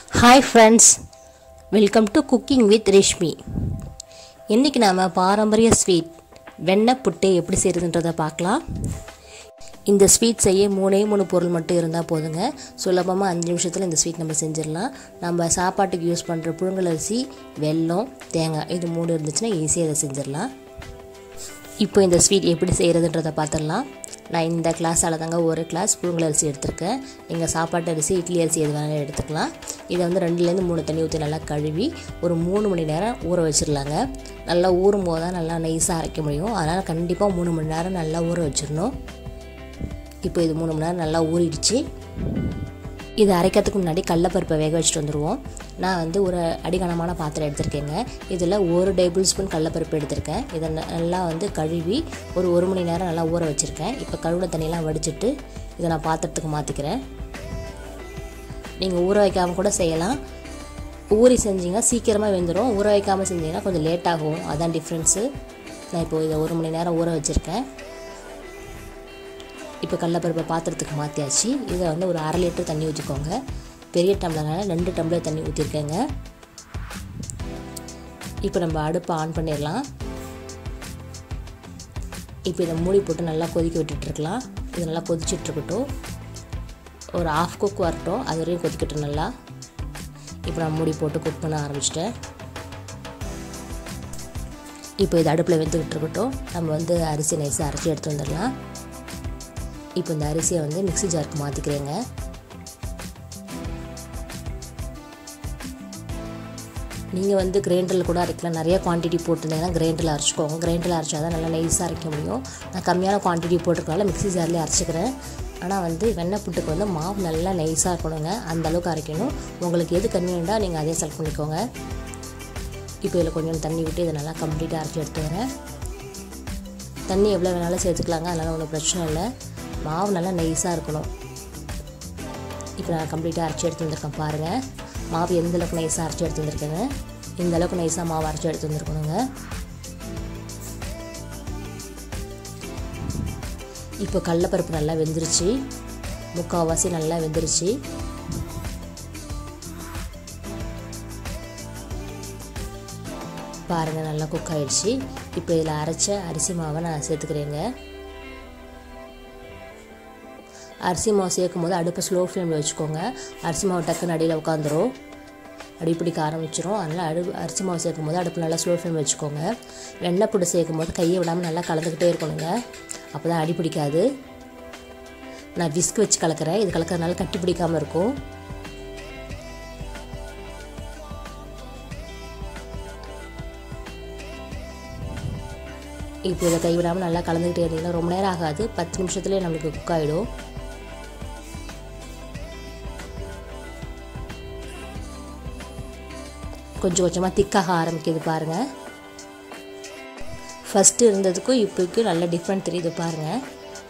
hi friends welcome to cooking with Reshmi இன்றைக்கி நாம் பாரம்பரிய ஸ்வீட் வெண்ணெய் புட்டு எப்படி செய்கிறதுன்றதை பார்க்கலாம் இந்த ஸ்வீட் செய்ய மூணே மூணு பொருள் மட்டும் இருந்தால் போதுங்க சுலபமாக அஞ்சு நிமிஷத்தில் இந்த ஸ்வீட் நம்ம செஞ்சிடலாம் நம்ம சாப்பாட்டுக்கு யூஸ் பண்ணுற புழுங்கல் அரிசி வெல்லம் தேங்காய் இது மூணு இருந்துச்சுன்னா ஈஸியாக இதை செஞ்சிடலாம் இப்போ இந்த ஸ்வீட் எப்படி செய்கிறதுன்றதை பார்த்துடலாம் நான் இந்த கிளாஸால் தாங்க ஒரு கிளாஸ் புழுங்கல் அரிசி எடுத்திருக்கேன் எங்கள் சாப்பாட்டு அரிசி இட்லி அரிசி எது வேணாலும் எடுத்துக்கலாம் இதை வந்து ரெண்டுலேருந்து மூணு தண்ணி ஊற்றி நல்லா கழுவி ஒரு மூணு மணி நேரம் ஊற வச்சிடலாங்க நல்லா ஊறும் போது தான் நல்லா நைஸாக அரைக்க முடியும் அதனால் கண்டிப்பாக மூணு மணி நேரம் நல்லா ஊற வச்சிடணும் இப்போ இது மூணு மணி நேரம் நல்லா ஊறிடுச்சு இது அரைக்கிறதுக்கு முன்னாடி கடலப்பருப்பை வேக வச்சுட்டு வந்துடுவோம் நான் வந்து ஒரு அடிகனமான பாத்திரம் எடுத்திருக்கேங்க இதில் ஒரு டேபிள் ஸ்பூன் கடலப்பருப்பு எடுத்திருக்கேன் இதை ந- நல்லா வந்து கழுவி ஒரு ஒரு மணி நேரம் நல்லா ஊற வச்சுருக்கேன் இப்போ கழுவின தண்ணியெலாம் வடிச்சிட்டு இதை நான் பாத்திரத்துக்கு மாற்றிக்கிறேன் நீங்கள் ஊற வைக்காமல் கூட செய்யலாம் ஊறி செஞ்சீங்கன்னா சீக்கிரமாக வெந்துடும் ஊற வைக்காமல் செஞ்சீங்கன்னா கொஞ்சம் லேட் ஆகும் அதான் டிஃப்ரென்ஸு நான் இப்போ இதை ஒரு மணி நேரம் ஊற வச்சுருக்கேன் இப்போ கடலப்பருப்பை பாத்திரத்துக்கு மாற்றியாச்சு இதை வந்து ஒரு அரை லிட்டர் தண்ணி ஊற்றிக்கோங்க பெரிய டம்ளர்னால ரெண்டு டம்ளர் தண்ணி ஊற்றிருக்கேங்க இப்போ நம்ம அடுப்பை ஆன் பண்ணிடலாம் இப்போ இதை மூடி போட்டு நல்லா கொதிக்க விட்டுட்டுருக்கலாம் இது நல்லா கொதிச்சிட்டு இருக்கட்டும் ஒரு ஆஃப் குக் வரட்டும் அது வரையும் கொதிக்கட்டும் நல்லா இப்போ நான் மூடி போட்டு குக் பண்ண ஆரம்பிச்சிட்டேன் இப்போ இது அடுப்பில் வெந்துக்கிட்டு இருக்கட்டும் நம்ம வந்து அரிசி நைஸாக அரைச்சி எடுத்து வந்துடலாம் இப்போ இந்த அரிசியை வந்து மிக்ஸி ஜாருக்கு மாற்றிக்கிறேங்க நீங்கள் வந்து கிரைண்டரில் கூட அரைக்கலாம் நிறைய குவான்டிட்டி போட்டிருந்தீங்கன்னா கிரைண்டரில் அரைச்சிக்கோங்க கிரைண்டரில் அரைச்சா தான் நல்லா நைஸாக அரைக்க முடியும் நான் கம்மியான குவான்டிட்டி போட்டிருக்கனால மிக்ஸி ஜார்லேயே அரைச்சிக்கிறேன் ஆனால் வந்து வெண்ணெய் புட்டுக்கு வந்து மாவு நல்லா நைஸாக இருக்கணுங்க அந்த அளவுக்கு அரைக்கணும் உங்களுக்கு எது கன்வீனியண்டாக நீங்கள் அதே செலக்ட் பண்ணிக்கோங்க இப்போ இதில் கொஞ்சம் தண்ணி விட்டு இதை நல்லா கம்ப்ளீட்டாக அரைச்சி எடுத்து வரேன் தண்ணி எவ்வளோ வேணாலும் சேர்த்துக்கலாங்க அதனால் ஒன்றும் பிரச்சனை இல்லை மாவு நல்லா நைஸாக இருக்கணும் இப்போ நான் கம்ப்ளீட்டாக அரைச்சி எடுத்து வந்திருக்கேன் பாருங்கள் மாவு எந்த அளவுக்கு நைஸாக அரைச்சி எடுத்து வந்திருக்கேங்க இந்த அளவுக்கு நைஸாக மாவு அரைச்சி எடுத்து வந்திருக்கணுங்க இப்போ கடலப்பருப்பு நல்லா வெந்துருச்சு முக்கால்வாசி நல்லா வெந்துருச்சு பாருங்கள் நல்லா குக் ஆயிடுச்சு இப்போ இதில் அரைச்ச அரிசி மாவை நான் சேர்த்துக்கிறேங்க அரிசி மாவு சேர்க்கும் போது அடுப்பை ஸ்லோ ஃப்ளேமில் வச்சுக்கோங்க அரிசி மாவு டக்குன்னு அடியில் உட்காந்துரும் அடி பிடிக்க ஆரம்பிச்சிரும் அதனால் அடு அரிசி மாவு சேர்க்கும் போது அடுப்பு நல்லா ஸ்லோ ஃப்ளேம் வச்சுக்கோங்க வெண்ணெய் புட்டு சேர்க்கும் போது கையை விடாமல் நல்லா கலந்துக்கிட்டே இருக்கணுங்க அப்போ தான் அடி பிடிக்காது நான் விஸ்க் வச்சு கலக்கிறேன் இது கலக்கிறதுனால கட்டி பிடிக்காமல் இருக்கும் இப்போ இதை கைவிடாமல் நல்லா கலந்துக்கிட்டே இருந்தீங்கன்னா ரொம்ப நேரம் ஆகாது பத்து நிமிஷத்துலேயே நம்மளுக்கு குக் ஆகிடும் கொஞ்சம் கொஞ்சமாக திக்காக ஆரம்பிக்குது பாருங்கள் ஃபஸ்ட்டு இருந்ததுக்கும் இப்போக்கும் நல்ல டிஃப்ரெண்ட் தெரியுது பாருங்கள்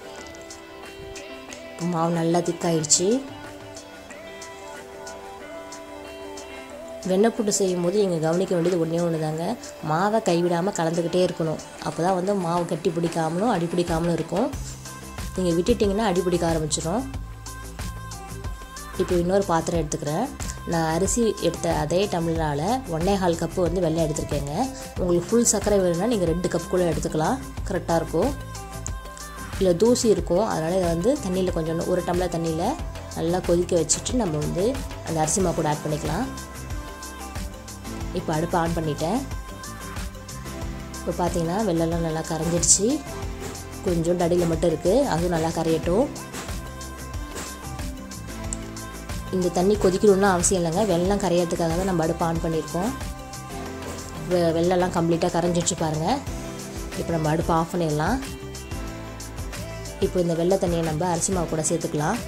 இப்போ மாவு நல்லா திக்காயிடுச்சு வெண்ணெய் புட்டு செய்யும் போது நீங்கள் கவனிக்க வேண்டியது ஒன்றே ஒன்று தாங்க மாவை கைவிடாமல் கலந்துக்கிட்டே இருக்கணும் அப்போ தான் வந்து மாவு கட்டி பிடிக்காமலும் அடி பிடிக்காமலும் இருக்கும் நீங்கள் விட்டுட்டிங்கன்னா அடி பிடிக்க ஆரம்பிச்சிடும் இப்போ இன்னொரு பாத்திரம் எடுத்துக்கிறேன் நான் அரிசி எடுத்த அதே டம்ளரால் ஒன்றே கால் கப்பு வந்து வெள்ளை எடுத்திருக்கேங்க உங்களுக்கு ஃபுல் சர்க்கரை வேணும்னா நீங்கள் ரெண்டு கப் கூட எடுத்துக்கலாம் கரெக்டாக இருக்கும் இல்லை தூசி இருக்கும் அதனால் இதை வந்து தண்ணியில் கொஞ்சம் ஒரு டம்ளர் தண்ணியில் நல்லா கொதிக்க வச்சுட்டு நம்ம வந்து அந்த அரிசி மாவு கூட ஆட் பண்ணிக்கலாம் இப்போ அடுப்பை ஆன் பண்ணிட்டேன் இப்போ பார்த்தீங்கன்னா வெள்ளெல்லாம் நல்லா கரைஞ்சிடுச்சு கொஞ்சம் அடியில் மட்டும் இருக்குது அதுவும் நல்லா கரையட்டும் இந்த தண்ணி கொதிக்கணும்னு அவசியம் இல்லைங்க வெள்ளம் கரையிறதுக்காக தான் நம்ம அடுப்பு ஆன் பண்ணியிருக்கோம் வெ வெள்ளெல்லாம் கம்ப்ளீட்டாக கரைஞ்சிடுச்சு பாருங்கள் இப்போ நம்ம அடுப்பு ஆஃப் பண்ணிடலாம் இப்போ இந்த வெள்ளை தண்ணியை நம்ம அரிசி மாவு கூட சேர்த்துக்கலாம்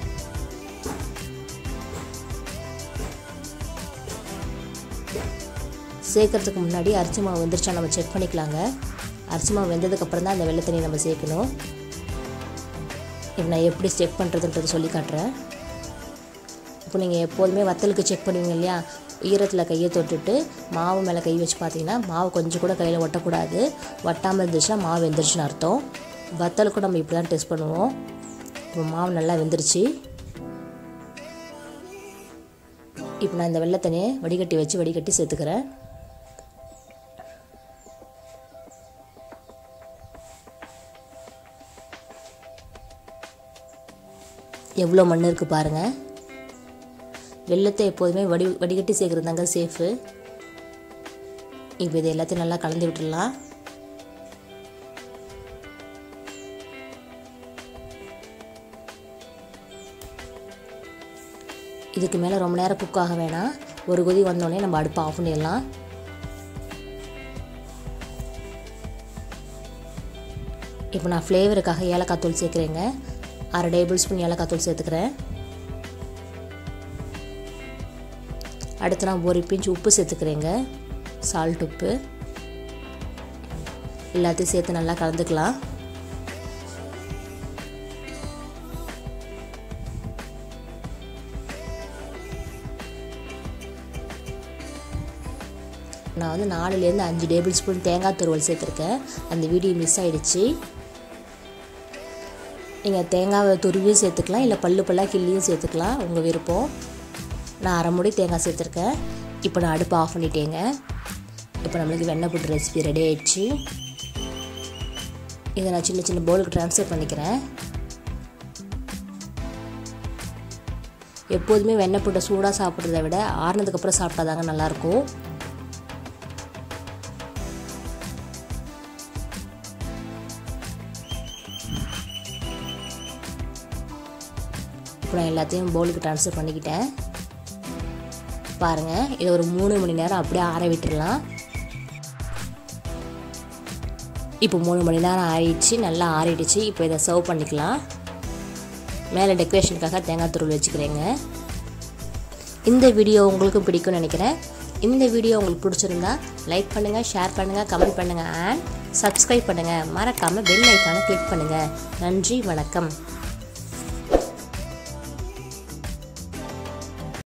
சேர்க்கறதுக்கு முன்னாடி அரிசி மாவு வெந்துருச்சா நம்ம செக் பண்ணிக்கலாங்க அரிசி மாவு வெந்ததுக்கப்புறம் தான் அந்த வெள்ளை தண்ணி நம்ம சேர்க்கணும் இப்போ நான் எப்படி செக் பண்ணுறதுன்றது சொல்லி காட்டுறேன் இப்போ நீங்கள் எப்போதுமே வத்தலுக்கு செக் பண்ணுவீங்க இல்லையா ஈரத்தில் கையை தொட்டுட்டு மாவு மேலே கை வச்சு பார்த்தீங்கன்னா மாவு கொஞ்சம் கூட கையில் ஒட்டக்கூடாது ஒட்டாமல் இருந்துச்சுன்னா மாவு வெந்துருச்சுன்னு அர்த்தம் வத்தலுக்கும் நம்ம இப்படி தான் டெஸ்ட் பண்ணுவோம் இப்போ மாவு நல்லா வெந்துருச்சு இப்போ நான் இந்த வெள்ளை தண்ணியை வடிகட்டி வச்சு வடிகட்டி சேர்த்துக்கிறேன் எவ்வளோ மண் இருக்குது பாருங்கள் வெள்ளத்தை எப்போதுமே வடி வடிகட்டி சேர்க்குறது தாங்க சேஃபு இப்போ இது எல்லாத்தையும் நல்லா கலந்து விட்டுடலாம் இதுக்கு மேலே ரொம்ப நேரம் குக் ஆக வேணாம் ஒரு கொதி வந்தோடனே நம்ம அடுப்பை ஆஃப் பண்ணிடலாம் இப்போ நான் ஃப்ளேவருக்காக ஏலக்காய் தூள் சேர்க்குறேங்க அரை டேபிள் ஸ்பூன் ஏலக்காய் தூள் சேர்த்துக்கிறேன் அடுத்து நான் ஒரு பிஞ்சு உப்பு சேர்த்துக்கிறேங்க சால்ட் உப்பு எல்லாத்தையும் சேர்த்து நல்லா கலந்துக்கலாம் நான் வந்து நாலுலேருந்து அஞ்சு டேபிள் ஸ்பூன் தேங்காய் துருவல் சேர்த்துருக்கேன் அந்த வீடியோ மிஸ் ஆகிடுச்சு நீங்கள் தேங்காவை துருவியும் சேர்த்துக்கலாம் இல்லை பல்லு பல்லாக கிள்ளியும் சேர்த்துக்கலாம் உங்கள் விருப்பம் நான் அரை முடி தேங்காய் சேர்த்துருக்கேன் இப்போ நான் அடுப்பு ஆஃப் பண்ணிட்டேங்க இப்போ நம்மளுக்கு வெண்ணெய் புட்டு ரெசிபி ரெடி ஆயிடுச்சு இதை நான் சின்ன சின்ன பவுலுக்கு ட்ரான்ஸ்ஃபர் பண்ணிக்கிறேன் எப்போதுமே வெண்ணெய் புட்டை சூடாக சாப்பிட்றத விட ஆறுனதுக்கப்புறம் சாப்பிட்டா தாங்க நல்லாயிருக்கும் இப்போ நான் எல்லாத்தையும் பவுலுக்கு ட்ரான்ஸ்ஃபர் பண்ணிக்கிட்டேன் பாருங்கள் இதை ஒரு மூணு மணி நேரம் அப்படியே ஆற விட்டுடலாம் இப்போ மூணு மணி நேரம் ஆறிடுச்சு நல்லா ஆறிடுச்சு இப்போ இதை சர்வ் பண்ணிக்கலாம் மேலே டெக்கரேஷனுக்காக தேங்காய் துருள் வச்சுக்கிறேங்க இந்த வீடியோ உங்களுக்கும் பிடிக்கும்னு நினைக்கிறேன் இந்த வீடியோ உங்களுக்கு பிடிச்சிருந்தா லைக் பண்ணுங்கள் ஷேர் பண்ணுங்கள் கமெண்ட் பண்ணுங்கள் அண்ட் சப்ஸ்கிரைப் பண்ணுங்கள் மறக்காமல் பெல் ஐக்கானை கிளிக் பண்ணுங்கள் நன்றி வணக்கம்